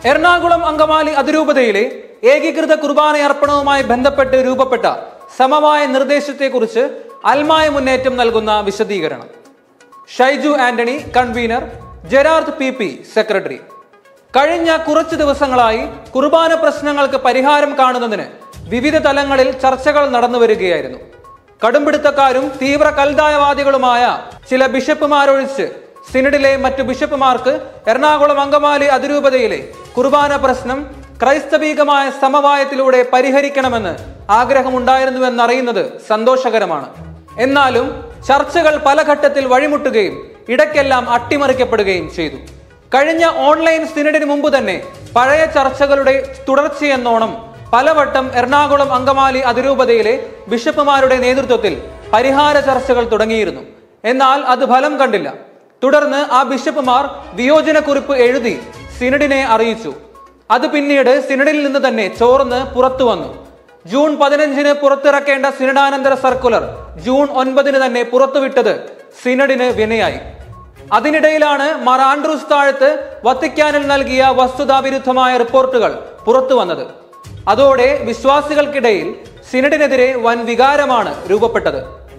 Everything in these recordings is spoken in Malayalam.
എറണാകുളം അങ്കമാലി അതിരൂപതയിലെ ഏകീകൃത കുർബാന അർപ്പണവുമായി ബന്ധപ്പെട്ട് രൂപപ്പെട്ട സമവായ നിർദ്ദേശത്തെക്കുറിച്ച് അൽമായ മുന്നേറ്റം നൽകുന്ന വിശദീകരണം Shaiju Antony convener Gerard P P secretary കഴിഞ്ഞ കുറച്ചു ദിവസങ്ങളായി കുർബാന പ്രശ്നങ്ങൾക്ക് പരിഹാരം കാണുന്നതിന് വിവിധ തലങ്ങളിൽ ചർച്ചകൾ നടന്നു വരികയായിരുന്നു കടുംപിടുത്തക്കാരും തീവ്ര കൽദായവാദികളുമായ ചില ബിഷപ്പുമാരൊഴിച്ച് സിനഡിലെ മറ്റു ബിഷപ്പുമാർക്ക് എറണാകുളം അങ്കമാലി അതിരൂപതയിലെ കുർബാന പ്രശ്നം ക്രൈസ്തവീകമായ സമവായത്തിലൂടെ പരിഹരിക്കണമെന്ന് ആഗ്രഹമുണ്ടായിരുന്നുവെന്നറിയുന്നത് സന്തോഷകരമാണ് എന്നാലും ചർച്ചകൾ പല ഘട്ടത്തിൽ വഴിമുട്ടുകയും ഇടയ്ക്കെല്ലാം അട്ടിമറിക്കപ്പെടുകയും ചെയ്തു കഴിഞ്ഞ ഓൺലൈൻ സിനഡിന് മുമ്പ് തന്നെ പഴയ ചർച്ചകളുടെ തുടർച്ചയെന്നോണം പലവട്ടം എറണാകുളം അങ്കമാലി അതിരൂപതയിലെ ബിഷപ്പുമാരുടെ നേതൃത്വത്തിൽ പരിഹാര ചർച്ചകൾ തുടങ്ങിയിരുന്നു എന്നാൽ അത് ഫലം കണ്ടില്ല തുടർന്ന് ആ ബിഷപ്പുമാർ വിയോജനക്കുറിപ്പ് എഴുതി സിനഡിനെ അറിയിച്ചു അത് പിന്നീട് സിനഡിൽ നിന്ന് തന്നെ ചോർന്ന് പുറത്തു വന്നു ജൂൺ പതിനഞ്ചിന് പുറത്തിറക്കേണ്ട സിനഡാനന്തര സർക്കുലർ ജൂൺ ഒൻപതിന് തന്നെ പുറത്തുവിട്ടത് സിനഡിന് വിനയായി അതിനിടയിലാണ് മാർ ആൻഡ്രൂസ് താഴത്ത് വത്തിക്കാനിൽ നൽകിയ വസ്തുതാവിരുദ്ധമായ റിപ്പോർട്ടുകൾ പുറത്തു വന്നത് അതോടെ വിശ്വാസികൾക്കിടയിൽ സിനഡിനെതിരെ വൻ വികാരമാണ് രൂപപ്പെട്ടത്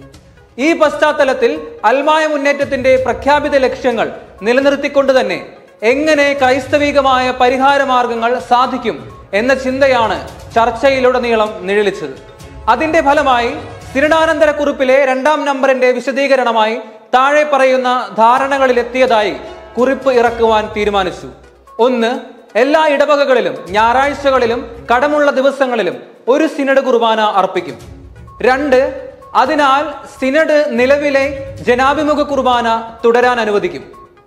ഈ പശ്ചാത്തലത്തിൽ അൽമായ മുന്നേറ്റത്തിന്റെ പ്രഖ്യാപിത ലക്ഷ്യങ്ങൾ നിലനിർത്തിക്കൊണ്ട് തന്നെ എങ്ങനെ ക്രൈസ്തവികമായ പരിഹാര മാർഗങ്ങൾ സാധിക്കും എന്ന ചിന്തയാണ് ചർച്ചയിലുടനീളം നിഴലിച്ചത് അതിന്റെ ഫലമായി സിനഡാനന്തര കുറിപ്പിലെ രണ്ടാം നമ്പറിന്റെ വിശദീകരണമായി താഴെ പറയുന്ന ധാരണകളിലെത്തിയതായി കുറിപ്പ് ഇറക്കുവാൻ തീരുമാനിച്ചു ഒന്ന് എല്ലാ ഇടവകകളിലും ഞായറാഴ്ചകളിലും കടമുള്ള ദിവസങ്ങളിലും ഒരു സിനഡ് കുർബാന അർപ്പിക്കും രണ്ട് അതിനാൽ സിനഡ് നിലവിലെ ജനാഭിമുഖ കുർബാന തുടരാൻ അനുവദിക്കും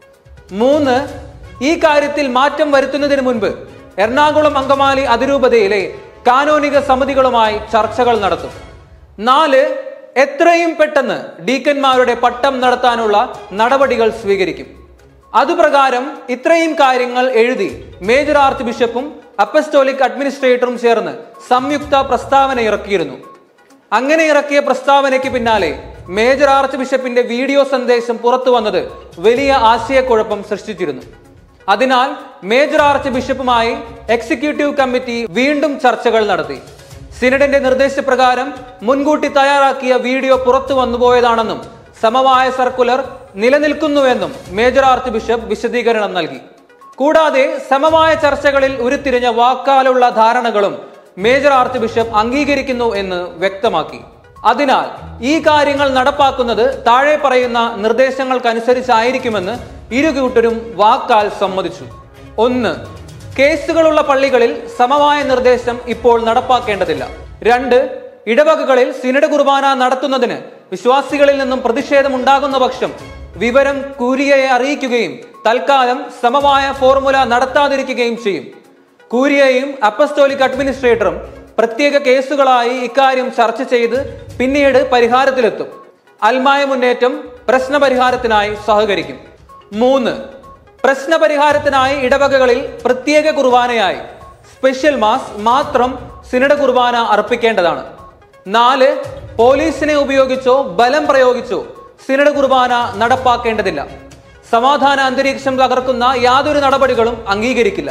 മൂന്ന് ഈ കാര്യത്തിൽ മാറ്റം വരുത്തുന്നതിന് മുൻപ് എറണാകുളം അങ്കമാലി അതിരൂപതയിലെ കാനോനിക സമിതികളുമായി ചർച്ചകൾ നടത്തും നാല് എത്രയും പെട്ടെന്ന് ഡീക്കന്മാരുടെ പട്ടം നടത്താനുള്ള നടപടികൾ സ്വീകരിക്കും അതുപ്രകാരം ഇത്രയും കാര്യങ്ങൾ എഴുതി മേജർ ആർച്ച് ബിഷപ്പും അപ്പസ്റ്റോലിക് അഡ്മിനിസ്ട്രേറ്ററും ചേർന്ന് സംയുക്ത പ്രസ്താവന ഇറക്കിയിരുന്നു അങ്ങനെ ഇറക്കിയ പ്രസ്താവനയ്ക്ക് പിന്നാലെ മേജർ ആർച്ച് ബിഷപ്പിന്റെ വീഡിയോ സന്ദേശം പുറത്തു വന്നത് വലിയ ആശയക്കുഴപ്പം സൃഷ്ടിച്ചിരുന്നു അതിനാൽ മേജർ ആർച്ച് ബിഷപ്പുമായി എക്സിക്യൂട്ടീവ് കമ്മിറ്റി വീണ്ടും ചർച്ചകൾ നടത്തി സിനഡിന്റെ നിർദ്ദേശപ്രകാരം മുൻകൂട്ടി തയ്യാറാക്കിയ വീഡിയോ പുറത്തു വന്നുപോയതാണെന്നും സമവായ സർക്കുലർ നിലനിൽക്കുന്നുവെന്നും മേജർ ആർച്ച് ബിഷപ്പ് വിശദീകരണം നൽകി കൂടാതെ സമവായ ചർച്ചകളിൽ ഉരുത്തിരിഞ്ഞ വാക്കാലുള്ള ധാരണകളും മേജർ ആർച്ച് ബിഷപ്പ് അംഗീകരിക്കുന്നു എന്ന് വ്യക്തമാക്കി അതിനാൽ ഈ കാര്യങ്ങൾ നടപ്പാക്കുന്നത് താഴെ പറയുന്ന നിർദ്ദേശങ്ങൾക്കനുസരിച്ചായിരിക്കുമെന്ന് ഇരു കൂട്ടരും വാക്കാൽ സമ്മതിച്ചു ഒന്ന് കേസുകളുള്ള പള്ളികളിൽ സമവായ നിർദ്ദേശം ഇപ്പോൾ നടപ്പാക്കേണ്ടതില്ല രണ്ട് ഇടവകകളിൽ സിനഡ് കുർബാന നടത്തുന്നതിന് വിശ്വാസികളിൽ നിന്നും പ്രതിഷേധമുണ്ടാകുന്ന പക്ഷം വിവരം കൂരിയയെ അറിയിക്കുകയും തൽക്കാലം സമവായ ഫോർമുല നടത്താതിരിക്കുകയും ചെയ്യും കൂരിയയും അപ്പസ്റ്റോലിക് അഡ്മിനിസ്ട്രേറ്ററും പ്രത്യേക കേസുകളായി ഇക്കാര്യം ചർച്ച ചെയ്ത് പിന്നീട് പരിഹാരത്തിലെത്തും അൽമായ മുന്നേറ്റം പ്രശ്നപരിഹാരത്തിനായി സഹകരിക്കും മൂന്ന് പ്രശ്നപരിഹാരത്തിനായി ഇടവകകളിൽ പ്രത്യേക കുർബാനയായി സ്പെഷ്യൽ മാസ് മാത്രം സിനഡ് കുർബാന അർപ്പിക്കേണ്ടതാണ് നാല് പോലീസിനെ ഉപയോഗിച്ചോ ബലം പ്രയോഗിച്ചോ സിനഡ് കുർബാന നടപ്പാക്കേണ്ടതില്ല സമാധാന അന്തരീക്ഷം തകർക്കുന്ന യാതൊരു നടപടികളും അംഗീകരിക്കില്ല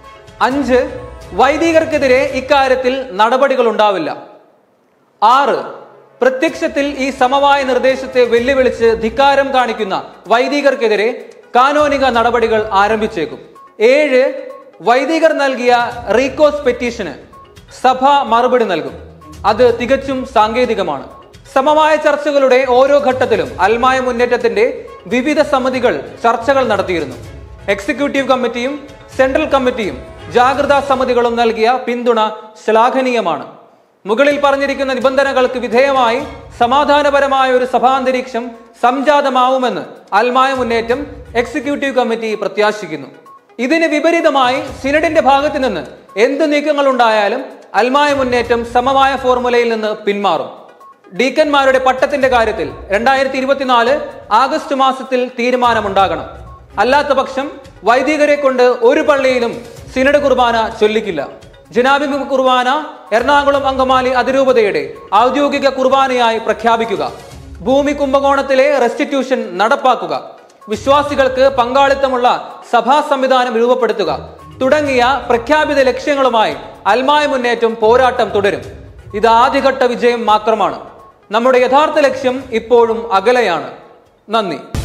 അഞ്ച് വൈദികർക്കെതിരെ ഇക്കാര്യത്തിൽ നടപടികൾ ഉണ്ടാവില്ല ആറ് പ്രത്യക്ഷത്തിൽ ഈ സമവായ നിർദ്ദേശത്തെ വെല്ലുവിളിച്ച് ധിക്കാരം കാണിക്കുന്ന വൈദികർക്കെതിരെ കാനോനിക നടപടികൾ ആരംഭിച്ചേക്കും ഏഴ് വൈദികർ നൽകിയ റീകോസ് പെറ്റീഷന് സഭ മറുപടി നൽകും അത് തികച്ചും സാങ്കേതികമാണ് സമവായ ചർച്ചകളുടെ ഓരോ ഘട്ടത്തിലും അൽമായ മുന്നേറ്റത്തിന്റെ വിവിധ സമിതികൾ ചർച്ചകൾ നടത്തിയിരുന്നു എക്സിക്യൂട്ടീവ് കമ്മിറ്റിയും സെൻട്രൽ കമ്മിറ്റിയും ജാഗ്രതാ സമിതികളും നൽകിയ പിന്തുണ ശ്ലാഘനീയമാണ് മുകളിൽ പറഞ്ഞിരിക്കുന്ന നിബന്ധനകൾക്ക് വിധേയമായി സമാധാനപരമായ ഒരു സഭാന്തരീക്ഷം സംജാതമാവുമെന്ന് അൽമായ മുന്നേറ്റം എക്സിക്യൂട്ടീവ് കമ്മിറ്റി പ്രത്യാശിക്കുന്നു ഇതിന് വിപരീതമായി സിനഡിന്റെ ഭാഗത്ത് നിന്ന് എന്ത് നീക്കങ്ങൾ ഉണ്ടായാലും അൽമായ മുന്നേറ്റം സമമായ ഫോർമുലയിൽ നിന്ന് പിന്മാറും ഡീക്കന്മാരുടെ പട്ടത്തിന്റെ കാര്യത്തിൽ രണ്ടായിരത്തി ഇരുപത്തിനാല് ആഗസ്റ്റ് മാസത്തിൽ തീരുമാനമുണ്ടാകണം അല്ലാത്ത പക്ഷം വൈദികരെ കൊണ്ട് ഒരു പള്ളിയിലും സിനഡ് കുർബാന ചൊല്ലിക്കില്ല ജനാഭിമുഖ കുർബാന എറണാകുളം അങ്കമാലി അതിരൂപതയുടെ ഔദ്യോഗിക കുർബാനയായി പ്രഖ്യാപിക്കുക ഭൂമി കുംഭകോണത്തിലെ റെസ്റ്റിറ്റ്യൂഷൻ നടപ്പാക്കുക വിശ്വാസികൾക്ക് പങ്കാളിത്തമുള്ള സഭാ സംവിധാനം രൂപപ്പെടുത്തുക തുടങ്ങിയ പ്രഖ്യാപിത ലക്ഷ്യങ്ങളുമായി അൽമായ മുന്നേറ്റം പോരാട്ടം തുടരും ഇത് ആദ്യഘട്ട വിജയം മാത്രമാണ് നമ്മുടെ യഥാർത്ഥ ലക്ഷ്യം ഇപ്പോഴും അകലെയാണ് നന്ദി